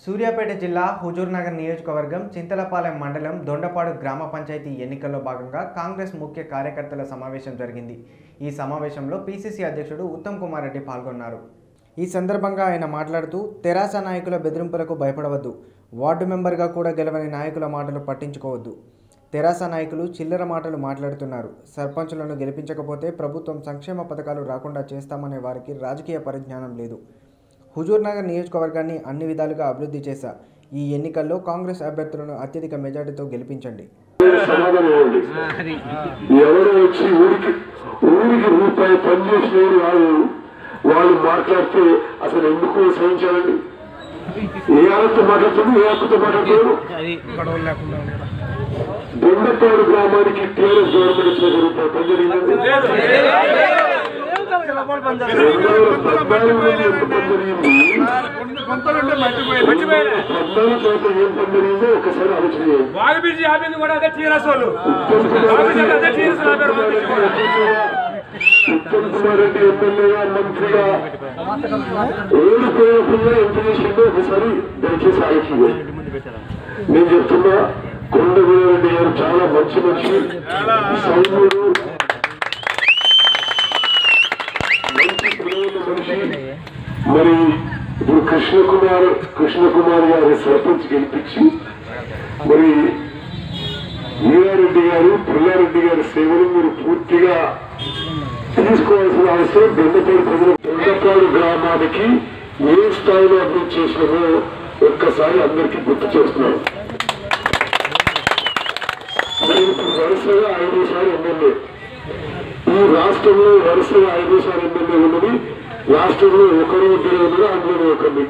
సూర్యాపేట జిల్లా హుజూర్నగర్ నియోజకవర్గం చింతలపాలెం మండలం దొండపాడు గ్రామ పంచాయతీ ఎన్నికల్లో భాగంగా కాంగ్రెస్ ముఖ్య కార్యకర్తల సమావేశం జరిగింది ఈ సమావేశంలో పీసీసీ అధ్యక్షుడు ఉత్తమ్ కుమార్ రెడ్డి పాల్గొన్నారు ఈ సందర్భంగా ఆయన మాట్లాడుతూ తెరాస నాయకుల బెదిరింపులకు భయపడవద్దు వార్డు మెంబర్గా కూడా గెలవని నాయకుల మాటలు పట్టించుకోవద్దు తెరాస నాయకులు చిల్లర మాటలు మాట్లాడుతున్నారు సర్పంచులను గెలిపించకపోతే ప్రభుత్వం సంక్షేమ పథకాలు రాకుండా చేస్తామనే వారికి రాజకీయ పరిజ్ఞానం లేదు హుజూర్నగర్ నియోజకవర్గాన్ని అన్ని విధాలుగా అభివృద్ధి చేశా ఈ ఎన్నికల్లో కాంగ్రెస్ అభ్యర్థులను అత్యధిక మెజార్టీతో గెలిపించండి సమాధానం ఇవ్వండి ఎవరు వచ్చి ఊరికి ఊరికి రూపాయి పనిచేసినవారు వాళ్ళు వాళ్ళు మాట్లాడితే అసలు ఎందుకు సహించాలండి ఏ ఆలతో మాట్లాడుతుంది ఏ హక్కుతో మాట్లాడుతున్నారు దొండపాడు గ్రామానికి టీఆర్ఎస్ గవర్నమెంట్ ఇచ్చిన ఒక రూపాయి పని జరిగిందండి రెండు వేల పద్నాలుగులో ఎంత పని జరిగింది పద్నాలుగు చోట్ల ఏం పని జరిగిందో ఒకసారి ఆలోచన చేయండి వాగబీజీ ఆపింది కూడా అదే టీఆర్ఎస్ వాళ్ళు ఉత్తమ్ కుమార్ రెడ్డి అదే టీఆర్ఎస్ ఆపారు ఉత్తమ్ కుమార్ రెడ్డి ఎమ్మెల్యేగా మంత్రిగా ఓడిపోయకుండా ఎంత చేసిందో ఒకసారి దయచేసి ఆలోచించండి నేను చెప్తున్నా కొండ వీరారెడ్డి గారు చాలా మంచి మనిషి సౌమ్యుడు మంచి ప్రేమ మనిషి మరి ఇప్పుడు కృష్ణకుమార్ కృష్ణకుమార్ గారి సర్పంచ్ గెలిపించి మరి వీరారెడ్డి గారు పుల్లారెడ్డి గారి సేవలు మీరు పూర్తిగా తీసుకోవాల్సిన అవసరం బెండపాడు ప్రజలు బెండపాడు గ్రామానికి ఏ స్థాయిలో అభివృద్ధి చేసినామో ఒక్కసారి అందరికీ గుర్తు చేస్తున్నాను నేను ఇప్పుడు వరుసగా ఐదోసారి ఎమ్మెల్యే ఈ రాష్ట్రంలో వరుసగా ఐదోసారి ఎమ్మెల్యే ఉన్నది రాష్ట్రంలో ఒకరు ఇద్దరు ఉన్నది అందులో ఒకరిని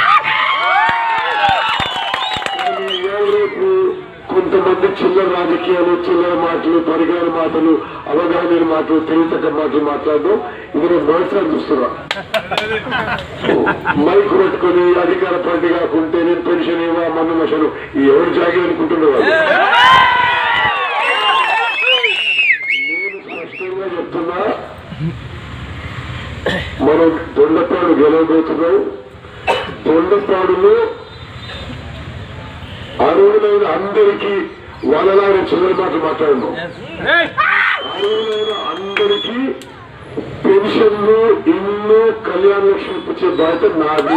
కానీ ఇవాళ రేపు కొంతమంది చిల్లర రాజకీయాలు చిల్లర మాటలు పరిగార మాటలు అవగాహన లేని మాటలు తెలియతగ్గ మాటలు మాట్లాడడం ఇది నేను మొదటిసారి చూస్తున్నా మైక్ పట్టుకొని అధికార పార్టీ కాకుంటే నేను పెన్షన్ ఇవ్వ మన్ను మషను ఎవరు జాగి అనుకుంటున్నారు నేను స్పష్టంగా చెప్తున్నా మనం దొండపాడు గెలవబోతున్నాం దొండపాడులో అర్హులైన అందరికీ వాళ్ళలాగా చివరి మాటలు మాట్లాడను అర్హులైన అందరికీ పెన్షన్లు ఇల్లు కళ్యాణ లక్ష్మి ఇప్పించే బాధ్యత నాది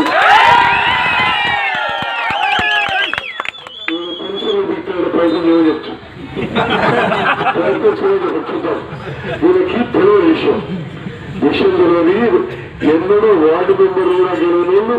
ఈ పెన్షన్లు పెట్టే ప్రయత్నం చేయని చెప్తాను ప్రయత్నం చేయడం చూద్దాం దీనికి తెలియని విషయం విషయం తెలియదు ఎన్నడూ వార్డు మెంబర్ కూడా గెలవలేదు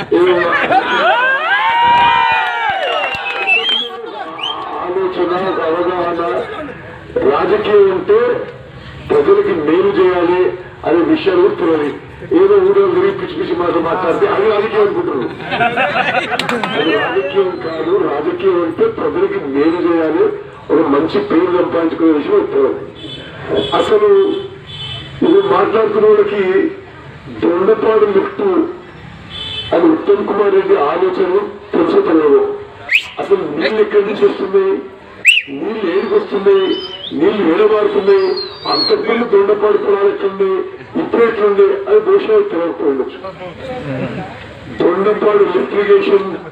ఆలోచన ఒక అవగాహన రాజకీయం అంటే ప్రజలకి మేలు చేయాలి అనే విషయాలు కూడా తెలియదు ఏదో ఊరో తిరిగి పిచ్చి పిచ్చి మాట మాట్లాడితే అది రాజకీయం అనుకుంటున్నారు అది రాజకీయం కాదు రాజకీయం అంటే ప్రజలకి మేలు చేయాలి ఒక మంచి పేరు సంపాదించుకునే విషయం తెలియదు అసలు ఇది మాట్లాడుతున్న వాళ్ళకి దొండపాడు లిఫ్ట్ అని ఉత్తమ్ కుమార్ రెడ్డి ఆలోచన తెలుసు తెలియదు అసలు నీళ్ళు ఎక్కడి నుంచి వస్తున్నాయి నీళ్ళు ఏడికి వస్తున్నాయి నీళ్లు ఏడబారుతున్నాయి అంతకుముందు దొండపాడు పొలాలు ఎట్లుంది ఇప్పుడు ఎట్లుంది అది బహుశా తెలియకపోయి ఉండొచ్చు దొండపాడు లిఫ్ట్ ఇరిగేషన్